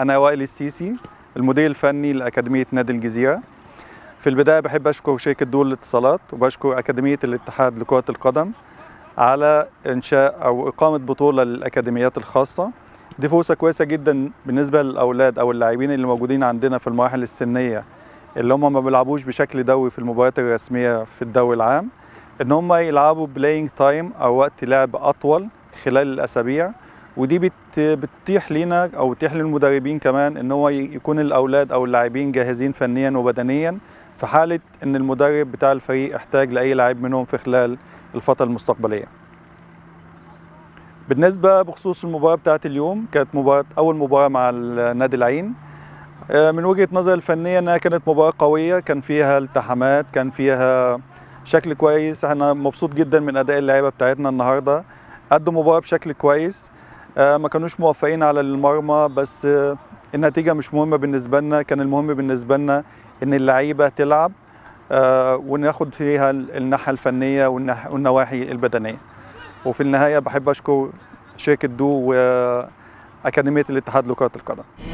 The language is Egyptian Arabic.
أنا وائل السيسي المدير الفني لأكاديمية نادي الجزيرة في البداية بحب أشكر شركة دول الاتصالات وبشكر أكاديمية الاتحاد لكرة القدم على إنشاء أو إقامة بطولة للأكاديميات الخاصة دي فرصة كويسة جدا بالنسبة للأولاد أو اللاعبين اللي موجودين عندنا في المراحل السنية اللي هم ما بيلعبوش بشكل دوري في المباريات الرسمية في الدوري العام إن هم يلعبوا بلاينج تايم أو وقت لعب أطول خلال الأسابيع ودي بت بتتيح لينا او بتتيح للمدربين كمان ان هو يكون الاولاد او اللاعبين جاهزين فنيا وبدنيا في حاله ان المدرب بتاع الفريق احتاج لاي لاعب منهم في خلال الفتره المستقبليه. بالنسبه بخصوص المباراه بتاعت اليوم كانت مباراه اول مباراه مع نادي العين من وجهه نظري الفنيه انها كانت مباراه قويه كان فيها التحامات كان فيها شكل كويس انا مبسوط جدا من اداء اللعيبه بتاعتنا النهارده قدوا مباراه بشكل كويس ما كانوش موفقين على المرمى بس النتيجه مش مهمه بالنسبه لنا كان المهم بالنسبه لنا ان اللعيبه تلعب وناخد فيها الناحيه الفنيه والنواحي البدنيه وفي النهايه بحب اشكر شركه دو واكاديميه الاتحاد لكره القدم